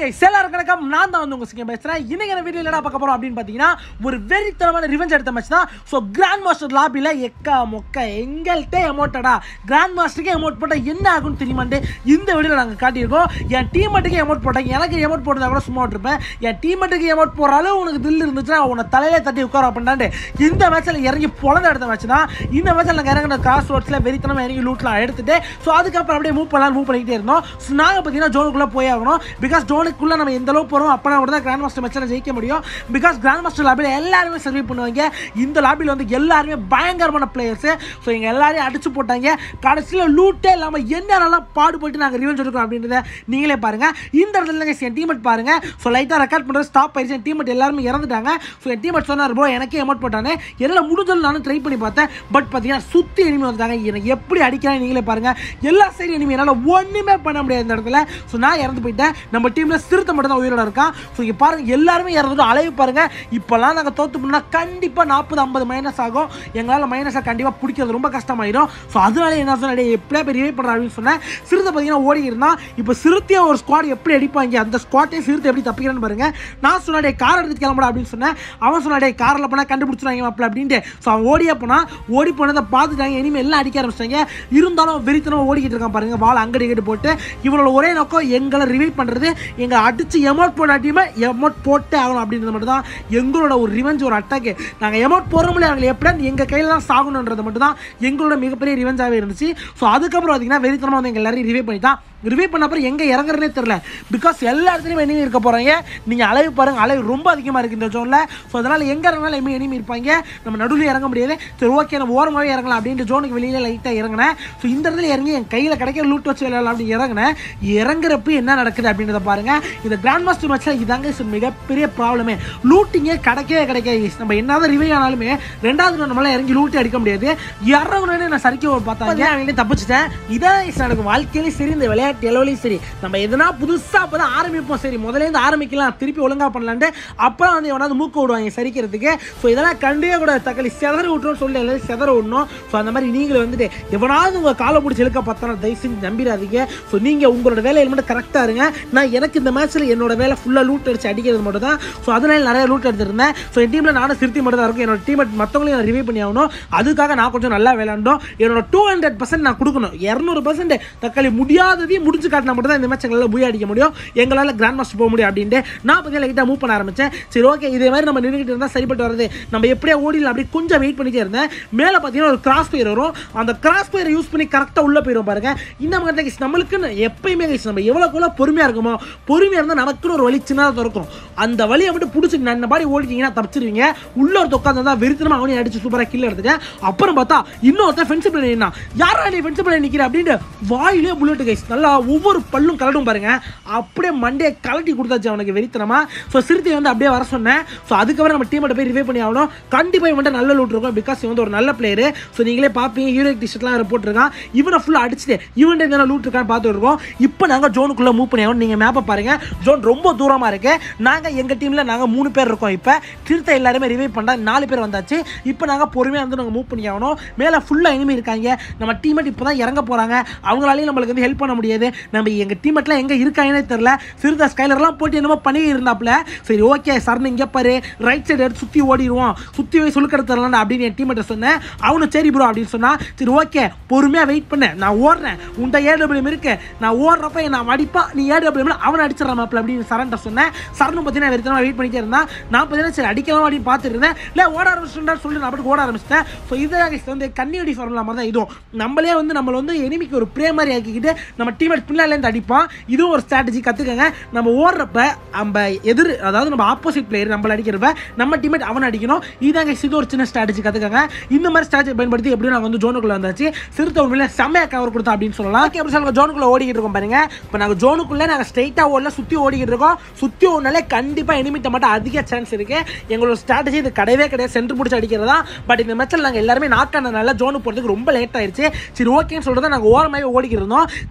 Guys எல்லாரும் கணக்கம் நான் தான் வந்து உங்க சிங்கம் பேசுறேன் இன்னைக்கு என்ன வீடியோ என்னடா பார்க்க போறோம் அப்படின்னு பார்த்தீங்கன்னா ஒரு வெறித்தனமான ரிவெஞ்ச் எடுத்த மேட்ச் தான் ஸோ கிராண்ட் மாஸ்டர் லாபியில் எக்கா மொக்க எங்கள்கிட்ட எமௌண்ட்டடா கிராண்ட் மாஸ்டருக்கு எமௌண்ட் போட்டால் என்ன ஆகும்னு தெரியுமாண்டு இந்த வீடியோவில் நாங்கள் காட்டியிருக்கோம் என் டீமெட்டுக்கு எமௌண்ட் போட்டாங்க எனக்கு எமௌண்ட் போட்டதா கூட சும்மா விட்டுருப்பேன் என் டீமெட்டுக்கு எமௌண்ட் போகிற அளவு உனக்கு தில் இருந்துச்சுன்னா உன்னை தலையிலே தட்டி உட்கார அப்படின்ட்டு இந்த மேட்ச்சில் இறங்கி பொழந்த எடுத்த மேட்ச் தான் இந்த மேட்ச்சில் நாங்கள் இறங்கின கிராஸ் ரோட்ஸில் வெறித்தனமாக இறங்கி லூட்லாம் எடுத்துட்டு ஸோ அதுக்கப்புறம் அப்படியே மூவ் பண்ணலாம் மூவ் பண்ணிக்கிட்டே இருந்தோம் ஸோ நாங்கள் பார்த்தீங்கன்னா ஜோனுக்குள்ளே போய் ஆகணும் பிகாஸ் ஜோனுக்குள்ளே நம்ம எந்த அளவு போகிறோம் அப்போ மட்டும் தான் கிராண்ட் மாஸ்டர் மேட்ச்சில் ஜெயிக்க முடியும் பிகாஸ் கிராண்ட் மாஸ்டர் லாபியில் எல்லாருமே சர்வே பண்ணுவாங்க இந்த லாபியில் வந்து எல்லாருமே பயங்கரமான பிளேயர்ஸு ஸோ எங்கள் எல்லாரையும் அடிச்சு போட்டாங்க கடைசியில் லூட்டே இல்லாமல் என்னென்னலாம் பாடுபட்டு நாங்கள் ரிவெஞ்ச் எடுக்கிறோம் அப்படின்றத நீங்களே பாருங்கள் இந்த இடத்துல guys என் டீமெட் பாருங்கள் ஸோ லைட்டாக ரெக்கார்ட் பண்ணுறது ஸ்டாப் ஆயிடுச்சு என் டீமெட் எல்லாருமே இறந்துட்டாங்க ஸோ என் டீமெட் சொன்னார் ப்ரோ எனக்கே எமௌண்ட் போட்டானே எல்லாம் முடிஞ்சது நானும் ட்ரை பண்ணி பார்த்தேன் பட் பார்த்தீங்கன்னா சுற்றி எனிமி வந்துட்டாங்க எனக்கு எப்படி அடிக்கிறாங்க நீங்களே பாருங்கள் எல்லா சைடு எனிமி என்னால் ஒன்றுமே பண்ண முடியாது இந்த இடத்துல ஸோ நான் இறந்து போயிட்டேன் நம்ம டீமில் சிறுத்தை மட்டும் தான் உயிரோட இருக்கான் ஸோ இங்கே பாருங்கள் எல்லாருமே இறந்துட்டு அலைவு பாருங்கள் இப்போல்லாம் நாங்கள் தோற்று பண்ணால் கண்டிப்பாக நாற்பது ஐம்பது மைனஸ் ஆகும் எங்களால் மைனஸாக கண்டிப்பாக பிடிக்கிறது ரொம்ப கஷ்டமாயிடும் ஸோ அதனால என்ன சொன்னேன் எப்படியா போய் ரிவைவ் பண்ணுறா அப்படின்னு சொன்னேன் சிறுத்தை பார்த்தீங்கன்னா ஓடி இருந்தான் இப்போ சிறுத்தையை ஒரு ஸ்குவாட் எப்படி அடிப்பாங்க அந்த ஸ்குவாட்டையும் சிறுத்தை எப்படி தப்பிக்கிறேன்னு பாருங்க நான் சொன்னடே கார் எடுத்து கிளம்புடா அப்படின்னு சொன்னேன் அவன் சொன்னாடே காரில் போனால் கண்டுபிடிச்சிருவாங்க மாப்பிள்ள அப்படின்ட்டு ஸோ அவன் ஓடியே போனான் ஓடி போனதை பார்த்துட்டாங்க இனிமேல் எல்லாம் அடிக்க ஆரம்பிச்சிட்டாங்க இருந்தாலும் வெறித்தனமாக ஓடிக்கிட்டு இருக்கான் பாருங்க வால் அங்கடி கிட்டு போட்டு இவனோட ஒரே நோக்கம் எங்களை ரிவைவ் பண்ணுறது எங்களை அடிச்சு எமௌண்ட் போடாட்டியுமே எமௌண்ட் போட்டே ஆகணும் அப்படின்றது மட்டும் தான் எங்களோட ஒரு ரிவெஞ்ச் ஒரு அட்டாக்கு நாங்கள் எமௌண்ட் போகிறோம்ல அவங்களை எப்படி எங்கள் கையில் தான் சாகணுன்றது மட்டும் தான் எங்களோட மிகப்பெரிய ரிவெஞ்சாகவே இருந்துச்சு ஸோ அதுக்கப்புறம் பார்த்தீங்கன்னா வெறித்தனமாக வந்து எங்கள் எல்லாரையும் ரிவைவ் பண்ணி தான் ரிவைவ் பண்ண அப்புறம் எங்கே இறங்குறதே தெரில பிகாஸ் எல்லா இடத்துலையும் எனிமி இருக்க போகிறாங்க நீங்கள் அலைவு பாருங்கள் அலைவு ரொம்ப அதிகமாக இருக்குது இந்த ஜோனில் ஸோ அதனால் எங்கே இறங்கினாலும் எனிமி எனிமி இருப்பாங்க நம்ம நடுவில் இறங்க முடியாது சரி ஓகே நம்ம ஓரமாகவே இறங்கலாம் அப்படின்ட்டு ஜோனுக்கு வெளியில் லைட்டாக இறங்கினேன் ஸோ இந்த இடத்துல இறங்கி என் கையில் கிடைக்கிற லூட் வச்சு விளையாடலாம் அப்படின்னு இறங்கினேன் இறங்குறப்ப என்ன நடக்குது அப்படின்றத பாருங்கள் இந்த கிராண்ட் மாஸ்டர் மேட்ச்சில் இதாங்க is மிகப்பெரிய ப்ராப்ளமே லூட்டிங்கே கிடைக்கவே கிடைக்காது நம்ம என்னதான் ரிவை ஆனாலுமே ரெண்டாவது நம்மளால இறங்கி லூட்டி அடிக்க முடியாது இறங்கணும்னு நான் சரிக்க பார்த்தாங்க அவங்க தப்பிச்சிட்டேன் இதான் is எனக்கு வாழ்க்கையிலையும் சரி இந்த விளையாட்டு எலவிலையும் சரி நம்ம எதனா புதுசாக அப்போ தான் ஆரம்பிப்போம் சரி முதல்ல இருந்து ஆரம்பிக்கலாம் திருப்பி ஒழுங்காக பண்ணலான்ட்டு அப்புறம் வந்து எவனாவது மூக்க விடுவாங்க சரிக்கிறதுக்கு ஸோ இதெல்லாம் கண்டே கூட தக்காளி செதற விட்டுறோம்னு சொல்லி எல்லாரும் செதற விடணும் ஸோ அந்த மாதிரி நீங்களும் வந்துட்டு எவனாவது உங்கள் காலை பிடிச்சி இழுக்க பார்த்தா தயவு செஞ்சு நம்பிடாதீங்க ஸோ நீங்கள் உங்களோட வேலையில் மட்டும் கரெக்டாக இருங்க நான் எனக்கு இந்த மேட்ச்சில் என்னோட வேலை ஃபுல்லாக லூட் அடிச்சு அடிக்கிறது மட்டும் தான் ஸோ அதனால நிறைய லூட் எடுத்திருந்தேன் ஸோ என் டீமில் நானும் சிறுத்தி மட்டும் தான் இருக்கும் என்னோட டீம் மற்றவங்களையும் நான் ரிவ்யூ பண்ணி ஆகணும் அதுக்காக நான் கொஞ்சம் நல்லா விளையாண்டோம் என்னோட டூ ஹண்ட்ரட் பர்சன்ட் நான் கொடுக்கணும் இரநூறு பர்சன்ட் தக்காளி முடியாததையும் முடிச்சு காட்டினா மட்டும் தான் இந்த மேட்ச் எங்களால் புய அடிக்க முடியும் எங்களால் கிராண்ட் மாஸ்டர் போக முடியும் அப்படின்ட்டு நான் பார்த்தீங்கன்னா லைட்டாக மூவ் பண்ண ஆரம்பிச்சேன் சரி ஓகே இதே மாதிரி நம்ம நின்றுக்கிட்டு இருந்தால் சரிப்பட்டு வருது நம்ம எப்படியே ஓடிடலாம் அப்படி கொஞ்சம் வெயிட் பண்ணிட்டே இருந்தேன் மேலே பார்த்தீங்கன்னா ஒரு கிராஸ் பயிர் வரும் அந்த கிராஸ் பயிரை யூஸ் பண்ணி கரெக்டாக உள்ளே போயிடும் பாருங்க இந்த மாதிரி guys, நம்மளுக்குன்னு எப்பயுமே guys, நம்ம எவ்வளோக்குள்ள பொறுமையாக இருக்குமோ பொறுமையாக இருந்தால் நமக்குன்னு ஒரு வழி சின்னதாக இருக்கும் அந்த வழியை மட்டும் பிடிச்சி நல்ல மாதிரி ஓடிட்டீங்கன்னா தப்பிச்சிருவீங்க உள்ள ஒருத்த உட்காந்து தான் வெறுத்தனமா அவனையும் அடிச்சு சூப்பராக கில்ல எடுத்துட்டேன் அப்புறம் பார்த்தா இன்னொருத்தன் ஃபென்ஸ் பண்ணி நின்னா யாரா நீ ஃபென்ஸ் பண்ணி நிற்கிற அப்படின்ட்டு வாயிலே புல்லட் கைஸ் நல்லா ஒவ்வொரு பல்லும் கலடும் பாருங்க அப்படியே மண்டையை கலட்டி கொடுத்தாச்சு அவனுக்கு வெறித்தனமா ஸோ சிறுத்தை வந்து அப்படியே வர சொன்னேன் ஸோ அதுக்கப்புறம் நம்ம டீமோட போய் ரிவே பண்ணி ஆகணும் கண்டிப்பாக இவன்ட்ட நல்ல லூட் இருக்கும் பிகாஸ் இவன் வந்து ஒரு நல்ல பிளேயர் ஸோ நீங்களே பார்ப்பீங்க ஹீரோ டிஷர்ட்லாம் வேறு போட்டிருக்கான் இவனை ஃபுல்லாக அடிச்சுட்டு இவன்ட்டு என்ன லூட் இருக்கான்னு பார்த்துட்டு இருக்கோம் இப்போ நாங்கள் ஜோனுக்குள்ளே மூவ் பண்ணி ஆகணும் நீங்கள் மேப்பை பாருங்க ஜோன் ரொம்ப தூரமாக இருக்கு நாங்கள் எங்கள் டீமில் நாங்கள் மூணு பேர் இருக்கோம் இப்போ சிறுத்தை எல்லாருமே ரிவைவ் பண்ணா நாலு பேர் வந்தாச்சு இப்போ நாங்கள் பொறுமையாக வந்து நாங்கள் மூவ் பண்ணி ஆகணும் மேலே ஃபுல்லாக இனிமே இருக்காங்க நம்ம டீமேட் இப்போ தான் இறங்க போகிறாங்க அவங்களாலையும் நம்மளுக்கு வந்து ஹெல்ப் பண்ண முடியாது நம்ம எங்கள் டீமேட்லாம் எங்கே இருக்காங்கன்னே தெரில சிறுதா ஸ்கைலர்லாம் போட்டு என்னமோ பண்ணி இருந்தாப்புல சரி ஓகே சரண் இங்கே பாரு ரைட் சைடு எடுத்து சுற்றி ஓடிடுவோம் சுற்றி போய் சுழுக்கெடுத்து தரலாம் அப்படின்னு என் டீமேட்டை சொன்னேன் அவனும் சரி ப்ரோ அப்படின்னு சொன்னா சரி ஓகே பொறுமையாக வெயிட் பண்ண நான் ஓடுறேன் உன்ட்ட ஏடபிள்யூஎம் இருக்கு நான் ஓடுறப்ப நான் அடிப்பா நீ ஏடபிள்யூஎம்ல அவனை அடிச்சிடறான் மாப்பிள்ள அப்படின்னு சரண்ட சொன்னேன் சரணும் பார்த்தீங்கன்னா வெறித்தனமாக வெயிட் பண்ணிட்டே இருந்தான் நான் பார்த்தீங்கன்னா சரி அடிக்கலாம் அப்படின்னு பார்த்துட்டு இருந்தேன் இல்லை ஓட ஆரம்பிச்சுட்டா சொல்லி நான் அப்படி ஓட ஆரம்பிச்சிட்டேன் ஸோ இதுதான் guys வந்து கன்னியடி ஃபார்முலா மாதிரி தான் இதுவும் நம்மளே வந்து நம்மள வந்து எனிமிக்கு ஒரு ப்ரே மாதிரி ஆக்கிக்கிட்டு நம்ம டீமேட் பின்னாலேருந்து அடிப்பான் இதுவும் ஒரு ஸ்ட்ராட்டஜி கற்றுக்கங்க நம்ம ஓடுறப்ப நம்ம எதிர் அதாவது நம்ம ஆப்போசிட் பிளேயர் நம்மள அடிக்கிறப்ப நம்ம டீமேட் அவனை அடிக்கணும் இதாங்க இது ஒரு சின்ன ஸ்ட்ராட்டஜி கற்றுக்கங்க இந்த மாதிரி ஸ்ட்ராட்டஜி பயன்படுத்தி எப்படியும் நாங்கள் வந்து ஜோனுக்குள்ள வந்தாச்சு சிறுத்தை உண்மையில செம்மையாக கவர் கொடுத்தா அப்படின்னு சொல்லலாம் ஓகே அப்படி சொல்லுங்க ஜோனுக்குள்ள ஓடிக்கிட்டு இருக்கோம் பாருங்க இப்போ நாங்கள் ஜோனுக்குள்ளே நாங்கள் ஸ்ட்ரைட்டாக ஓடல சுற்றி ஓடிக்கிட்டு இருக்கோம் சுற்றி ஓடினாலே கண்டிப்பாக எனிமிட்ட மட்டும் அதிக சான்ஸ் இருக்கு எங்களோட ஸ்ட்ராட்டஜி இது கிடையவே கிடையாது சென்டர் பிடிச்சி அடிக்கிறதா பட் இந்த மேட்ச்சில் நாங்கள் எல்லாருமே நாக் ஆனதுனால ஜோனு போகிறதுக்கு ரொம்ப லேட் ஆயிடுச்சு சரி ஓகேன்னு சொல்லிட்டு நாங்கள் ஓரமாகவே ஓடிக்கிட்டு இருந்தோம் சரி ஓகே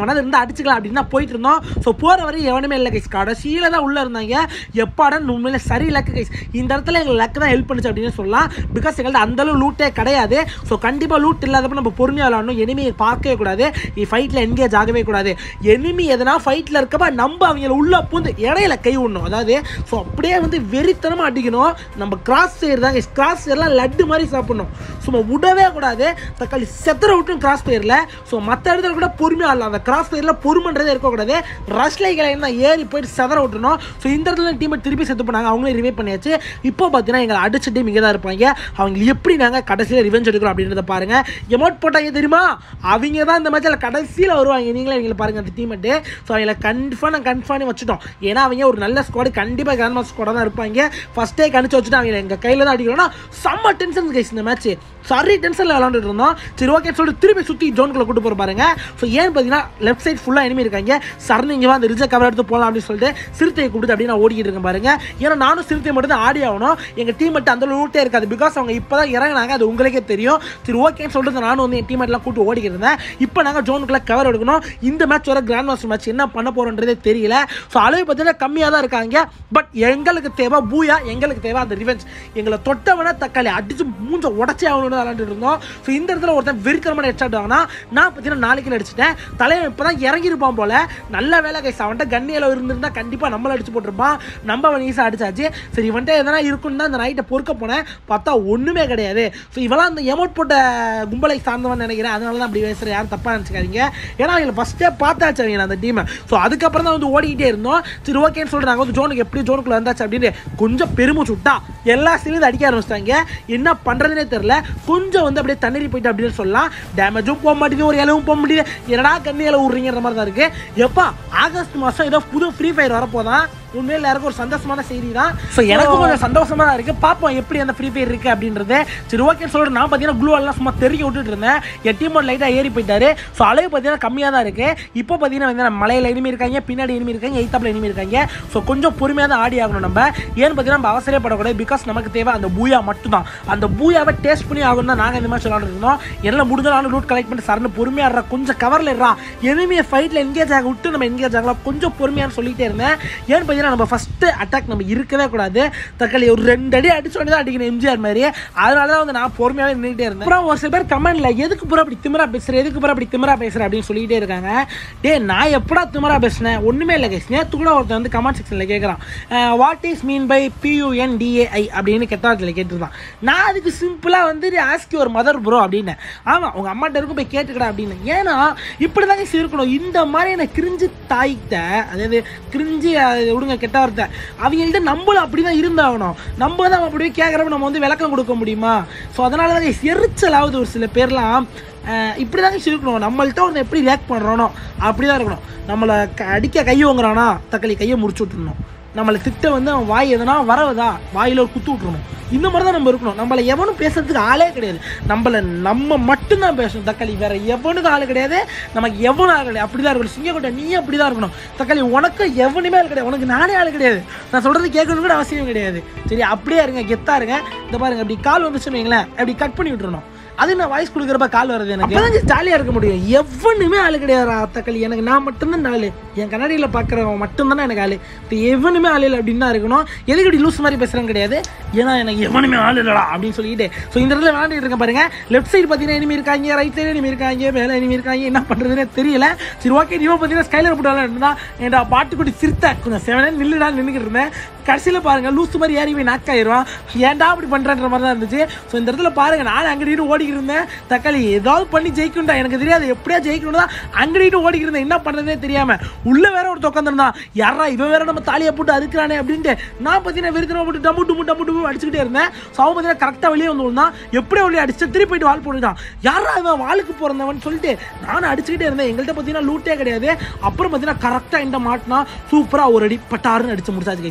எவனாவது இருந்தால் அடிச்சுக்கலாம் அப்படின்னு தான் போயிட்டு இருந்தோம் ஸோ போகிற வரை எவனுமே இல்லை கைஸ் கடைசியில் தான் உள்ளே இருந்தாங்க எப்பாடா உண்மையில சரி லக்கு கைஸ் இந்த இடத்துல எங்கள் லக்கு தான் ஹெல்ப் பண்ணுச்சு அப்படின்னு சொல்லலாம் பிகாஸ் எங்கள்ட்ட அந்தளவு லூட்டே கிடையாது ஸோ கண்டிப்பாக லூட் இல்லாதப்ப நம்ம பொறுமையாக விளாடணும் எனிமியை பார்க்கவே கூடாது ஃபைட்டில் என்கேஜ் ஆகவே கூடாது எனிமி எதனா ஃபைட்டில் இருக்கப்ப நம்ம அவங்கள உள்ள பூந்து இடையில கை விடணும் அதாவது ஸோ அப்படியே வந்து வெறித்தனமாக அடிக்கணும் நம்ம கிராஸ் சேர் தான் கிராஸ் சேர்லாம் லட்டு மாதிரி சாப்பிடணும் சும்மா விடவே கூடாது தக்காளி செத்தர விட்டும் கிராஸ் பேரில் ஸோ மற்ற இடத்துல கூட பொறுமையாக ஆடலாம் அந்த கிராஸ் பேரில் பொறுமன்றதே இருக்கக்கூடாது ரஷ்லை கிளைனா ஏறி போயிட்டு செதற விட்டுணும் ஸோ இந்த இடத்துல டீமை திருப்பி செத்து பண்ணாங்க அவங்களே ரிவே பண்ணியாச்சு இப்போ பார்த்தீங்கன்னா எங்களை அடிச்ச டீம் இங்கே தான் இருப்பாங்க அவங்க எப்படி நாங்கள் கடைசியில் ரிவெஞ்ச் எடுக்கிறோம் அப்படின்றத பாருங்க எமௌண்ட் போட்டாங்க தெரியுமா அவங்க தான் இந்த மேட்சில் கடைசியில் வருவாங்க நீங்களே எங்களை பாருங்க அந்த டீமெட்டு ஸோ அவங்கள கன்ஃபார்ம் நான் கன்ஃபார்ம் வச்சுட்டோம் ஏன்னா அவங்க ஒரு நல்ல ஸ்குவாடு கண்டிப்பாக கிராண்ட் மாஸ்டர் ஸ்குவாடாக தான் இருப்பாங்க ஃபஸ்ட்டே கணிச்சு வச்சுட்டு அவங்க எங்கள் கையில் தான் அடிக்கிறோம்னா செம்ம டென்ஷன் கைஸ் இந்த மேட்ச் சரி டென்ஷனில் விளாண்டுட்டு இருந்தோம் சரி ஓகே சொல்லிட்டு திருப்பி சுற்றி ஜோனுக்குள்ளே கூட்டு போகிற பாருங்க ஸோ ஏன்னு பார்த்தீங்கன்னா லெஃப்ட் சைட் ஃபுல்லாக enemy இருக்காங்க சரண் இங்கே வந்து ரிஜெக்ட் கவர் எடுத்து போகலாம் அப்படின்னு சொல்லிட்டு சிறுத்தையை கூப்பிட்டு அப்படியே நான் ஓடிக்கிட்டு இருக்கேன் பாருங்க ஏன்னா நானும் சிறுத்தை மட்டும் தான் ஆடி ஆகணும் எங்கள் டீம் மட்டும் அந்த லூட்டே இருக்காது பிகாஸ் அவங்க இப்போ தான் இறங்குனாங்க அது உங்களுக்கே தெரியும் சரி ஓகேன்னு சொல்லிட்டு நானும் வந்து என் டீம் எல்லாம் கூட்டு ஓடிக்கிட்டு இருந்தேன் இப்போ நாங்கள் ஜோனுக்குள்ளே கவர் எடுக்கணும் இந்த மேட்ச் வர கிராண்ட் மாஸ்டர் மேட்ச் என்ன பண்ண போகிறோன்றதே தெரியல ஸோ அளவு பார்த்தீங்கன்னா கம்மியாக தான் இருக்காங்க பட் எங்களுக்கு தேவை பூயா எங்களுக்கு தேவை அந்த ரிவெஞ்ச் எங்களை தொட்டவன தக்காளி அடிச்சு மூஞ்ச உடச்சி ஆகணும்னு விளாண்டுட்டு இருந்தோம் ஸோ இந்த இடத்துல ஒருத்தன் வெறித்தனமான ஹெட்ஷாட் வாங்கினா நான் பார்த்தீங்கன்னா நாளைக்கு அடிச்சிட்டேன் தலைவன் இப்போ தான் இறங்கியிருப்பான் போல நல்ல வேலை கைஸ் அவன்கிட்ட கண்ணியில் இருந்திருந்தா கண்டிப்பாக நம்மள அடிச்சு போட்டிருப்பான் நம்ம அவன் ஈஸியாக அடிச்சாச்சு சரி இவன்ட்ட எதனா இருக்குன்னு தான் அந்த நைட்டை பொறுக்க போனேன் பார்த்தா ஒன்றுமே கிடையாது ஸோ இவெல்லாம் அந்த எமௌண்ட் போட்ட கும்பலை சார்ந்தவன் நினைக்கிறேன் அதனால தான் அப்படி பேசுகிறேன் யாரும் தப்பாக நினச்சிக்காதீங்க ஏன்னா அவங்களை ஃபஸ்ட்டே பார்த்தாச்சு அவங்க அந்த டீமை ஸோ அதுக்கப்புறம் தான் வந்து ஓடிக்கிட்டே இருந்தோம் சரி ஓகேன்னு சொல்லிட்டு நாங்கள் வந்து ஜோனுக்கு எப்படி ஜோனுக்குள்ள வந்தாச்சு அப்படின்னு கொஞ்சம் பெருமை சுட்டா எல்லா சீலையும் அடிக்க ஆரம்பிச்சிட்டாங்க என்ன பண்ணுறதுனே தெரில கொஞ்சம் வந்து அப்படியே தண்ணீர் போயிட்டு அப்படின்னு சொல்லலாம் டேமேஜும் போக மாட்டேங்குது ஒரு இலவும் போக முடியுது என்னடா கண்ணியில் விட்றீங்கிற மாதிரி தான் இருக்குது எப்பா ஆகஸ்ட் மாதம் ஏதோ புது ஃப்ரீ ஃபயர் வரப்போதான் உண்மையில் எல்லாருக்கும் ஒரு சந்தோஷமான செய்தி தான் ஸோ எனக்கும் கொஞ்சம் சந்தோஷமா தான் இருக்குது பார்ப்போம் எப்படி அந்த ஃப்ரீ ஃபயர் இருக்குது அப்படின்றது சரி ஓகேன்னு சொல்லிட்டு நான் பார்த்தீங்கன்னா க்ளூ எல்லாம் சும்மா தெருக்கி விட்டுட்டு இருந்தேன் என் டீம் லைட்டாக ஏறி போயிட்டாரு ஸோ அளவு பார்த்தீங்கன்னா கம்மியாக தான் இருக்குது இப்போ பார்த்தீங்கன்னா வந்து நம்ம மலையில் இனிமே இருக்காங்க பின்னாடி இனிமே இருக்காங்க எய்த்தாப்பில் இனிமே இருக்காங்க ஸோ கொஞ்சம் பொறுமையாக தான் ஆடி ஆகணும் நம்ம ஏன்னு பார்த்தீங்கன்னா நம்ம அவசரப்படக்கூடாது பிகாஸ் நமக்கு தேவை அந்த பூயா மட்டும்தான் அந்த பூயாவை டேஸ்ட் பண்ணி ஆகணும் தான் நாங்கள் இந்த மாதிரி விளாண்டுட்டு இருந்தோம் எல்லாம் முடிஞ்ச நானும் ரூட் கலெக்ட் பண்ணி சரன்னு பொறுமையாக இருறா கொஞ்சம் கவரில் இருறா எனிமையை ஃபைட்டில் என்கேஜ் ஆக விட்டு நம்ம என்கேஜ் ஆகலாம் கொஞ்சம் பொறுமையான்னு சொல்லிட்டே இருந்தேன் ஏன்னு பார்த்தீங்கன்னா நம்ம ஃபஸ்ட்டு அட்டாக் நம்ம இருக்கவே கூடாது தக்காளி ஒரு ரெண்டு அடி அடிச்சு உடனே தான் அடிக்கணும் எம்ஜிஆர் மாதிரி அதனால தான் வந்து நான் பொறுமையாகவே நின்றுட்டே இருந்தேன் அப்புறம் ஒரு சில பேர் கமெண்ட்ல எதுக்கு பூரா அப்படி திமிரா பேசுற எதுக்கு பூரா அப்படி திமிரா பேசுற அப்படின்னு சொல்லிட்டே இருக்காங்க டே நான் எப்படா திமிரா பேசினேன் ஒன்றுமே இல்லை கேஸ் நேற்று கூட ஒருத்தன் வந்து கமெண்ட் செக்ஷனில் கேட்குறான் வாட் இஸ் மீன் பை பியூஎன் டிஏஐ அப்படின்னு கெட்டாரத்தில் கேட்டுருந்தான் நான் அதுக்கு சிம்பிளாக வந்து ஆஸ்கி ஒரு மதர் ப்ரோ அப்படின்னு ஆமாம் உங்கள் அம்மாட்ட இருக்கும் போய் கேட்டுக்கடா அப்படின்னு ஏன்னா இப்படி தாங்க இருக்கணும் இந்த மாதிரி எனக்கு கிரிஞ்சு தாய்கிட்ட அதாவது கிரிஞ்சு அது விடுங்க கெட்ட வார்த்தை அவங்கள்ட்ட நம்மளும் அப்படி தான் இருந்தாகணும் நம்ம தான் அப்படியே கேட்குறப்ப நம்ம வந்து விளக்கம் கொடுக்க முடியுமா ஸோ அதனால தான் எரிச்சல் ஆகுது ஒரு சில பேர்லாம் அஹ் இப்படி தாங்க இருக்கணும் நம்மள்ட்ட ஒன்று எப்படி லேக் பண்ணுறோனோ அப்படி தான் இருக்கணும் நம்மளை க- அடிக்க கை வாங்குறானா தக்காளி கையை முடிச்சு விட்டுறணும் நம்மளை திட்ட வந்து அவன் வாய் எதனா வரவுதா வாயில் ஒரு குத்து விட்டுறணும் இந்த மாதிரி தான் நம்ம இருக்கணும் நம்மளை எவனும் பேசுறதுக்கு ஆளே கிடையாது நம்மளை நம்ம மட்டும்தான் பேசணும் தக்காளி வேற எவனுக்கும் ஆள் கிடையாது நமக்கு எவனும் ஆள் கிடையாது அப்படி தான் இருக்கணும் சிங்கக்கோட்டை நீ அப்படி தான் இருக்கணும் தக்காளி உனக்கு எவனுமே ஆள் கிடையாது உனக்கு நானே ஆள் கிடையாது நான் சொல்றது கேட்கணும் கூட அவசியம் கிடையாது சரி அப்படியே இருங்க கெத்தா இருங்க இந்த பாருங்க அப்படி கால் வந்துச்சுன்னு வைங்களேன் அப்படி கட் பண்ணி விட்டுறணும் அது நான் வாய்ஸ் கொடுக்குறப்ப கால் வருது எனக்கு அப்பதான் ஜாலியாக இருக்க முடியும் எவனுமே ஆள் கிடையாது தக்காளி எனக்கு நான் மட்டும்தான் ஆள் என் கண்ணாடியில் பார்க்குறவன் மட்டும்தானே எனக்கு ஆள் இப்போ எவனுமே ஆள் இல்லை அப்படின்னு தான் இருக்கணும் எதுக்கு இப்படி லூஸ் மாதிரி பேசுகிறேன் கிடையாது ஏன்னா எனக்கு எவனுமே ஆள் இல்லடா அப்படின்னு சொல்லிட்டு ஸோ இந்த இடத்துல விளாண்டுட்டு இருக்கேன் பாருங்க லெஃப்ட் சைடு பார்த்தீங்கன்னா இனிமே இருக்காங்க ரைட் சைடு இனிமே இருக்காங்க மேலே இனிமே இருக்காங்க என்ன பண்ணுறதுனே தெரியல சரி ஓகே நீ பார்த்தீங்கன்னா ஸ்கைலர் போட்டு விளாண்டுருந்தா என்டா பாட்டுக்குடி சிரித்த கொஞ்சம் செவனே நில்லுடா நின்றுக்கிட்டு இருந்தேன் கடைசியில் பாருங்க லூஸ் மாதிரி ஏறி போய் நாக்காயிருவான் ஏன்டா அப்படி பண்ணுறன்ற மாதிரி தான் இருந்துச்சு ஸோ இந்த இடத்துல பாருங்க நான் அங்கடிட்டு ஓடிக்கிட்டு இருந்தேன் தக்காளி ஏதாவது பண்ணி ஜெயிக்கணும்டா எனக்கு தெரியாது எப்படியா ஜெயிக்கணும் தான் அங்கடிட்டு ஓடிக்கிட்டு இருந்தேன் என்ன பண்ணுறதே தெரியாம உள்ள வேற ஒரு உட்காந்துருந்தான் யாரா இவன் வேற நம்ம தாலியை போட்டு அதுக்குறானே அப்படின்ட்டு நான் பார்த்தீங்கன்னா விருத்தின போட்டு டம்மு டும்மு டம்மு டும்மு அடிச்சுக்கிட்டே இருந்தேன் ஸோ அவன் பார்த்தீங்கன்னா கரெக்டாக வெளியே வந்து விழுந்தான் எப்படியோ வெளியே அடிச்சு திருப்பி போயிட்டு வால் போட்டுட்டான் யாரா இவன் வாளுக்கு பிறந்தவன் சொல்லிட்டு நானும் அடிச்சுக்கிட்டே இருந்தேன் எங்கள்கிட்ட பார்த்தீங்கன்னா லூட்டே கிடையாது அப்புறம் பார்த்தீங்கன்னா கரெக்டாக இந்த மாட்டினா சூப்பராக ஒரு அடி பட்டாருன்னு அடிச்சு முடிச்சாச்சு guys. இன்னும்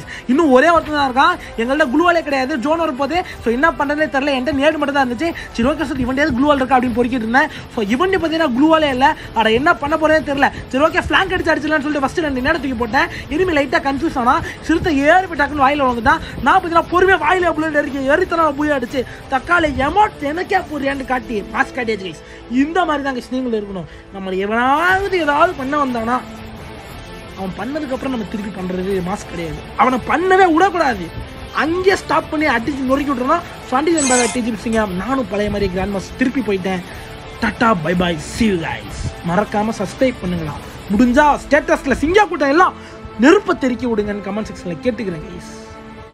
இன்னும் ஒரே ஒருத்தன் தான் இருக்கான் எங்கள்ட்ட குளுவாலே கிடையாது ஜோன் வரப்போது ஸோ என்ன பண்ணுறதே தெரில என்கிட்ட நேடு மட்டும் தான் இருந்துச்சு சரி ஓகே சார் இவன் குளுவால் இருக்கா அப்படின்னு பொறுக்கிட்டு இருந்தேன் ஸோ இவன் பார்த்தீங்கன்னா குளுவாலே இல்லை அட என்ன பண்ண போறதே தெரியல சரி ஓகே ஃபிளாங்க் அடிச்சு அடிச்சிடலாம்னு சொல்லிட்டு ஃபஸ்ட்டு ரெண்டு நேரம் தூக்கி போட்டேன் இனிமேல் லைட்டாக கன்ஃபியூஸ் ஆனா சிறுத்தை ஏறி போய் டக்குன்னு வாயில வந்துட்டான் நான் பார்த்தீங்கன்னா பொறுமையாக வாயில புள்ளட் இருக்கு எரித்தனம் புய அடிச்சு தக்காளி எமௌண்ட் எனக்கே புரியான்னு காட்டி மாஸ் காட்டியாச்சு guys. இந்த மாதிரி தான் guys நீங்களும் இருக்கணும் நம்மளை எவனாவது ஏதாவது பண்ண வந்தானா அவன் பண்ணதுக்கு அப்புறம் நம்ம திருப்பி பண்றது மாஸ் கிடையாது அவனை பண்ணவே விடக்கூடாது அங்கேயே ஸ்டாப் பண்ணி அடிச்சு நொறுக்கி விட்டுறோம் டுவெண்ட்டி ஒன் பை டிஜிபிசிங்க நானும் பழைய மாதிரி கிராண்ட் மாஸ் திருப்பி போயிட்டேன் tata bye bye see you guys மறக்காம சப்ஸ்கிரைப் பண்ணுங்களா முடிஞ்சா ஸ்டேட்டஸ்ல சிங்கா கூட்டம் எல்லாம் நெருப்பை தெறிக்க விடுங்கன்னு கமெண்ட் செக்ஷன்ல கேட்டுக்கிறேன் கைஸ்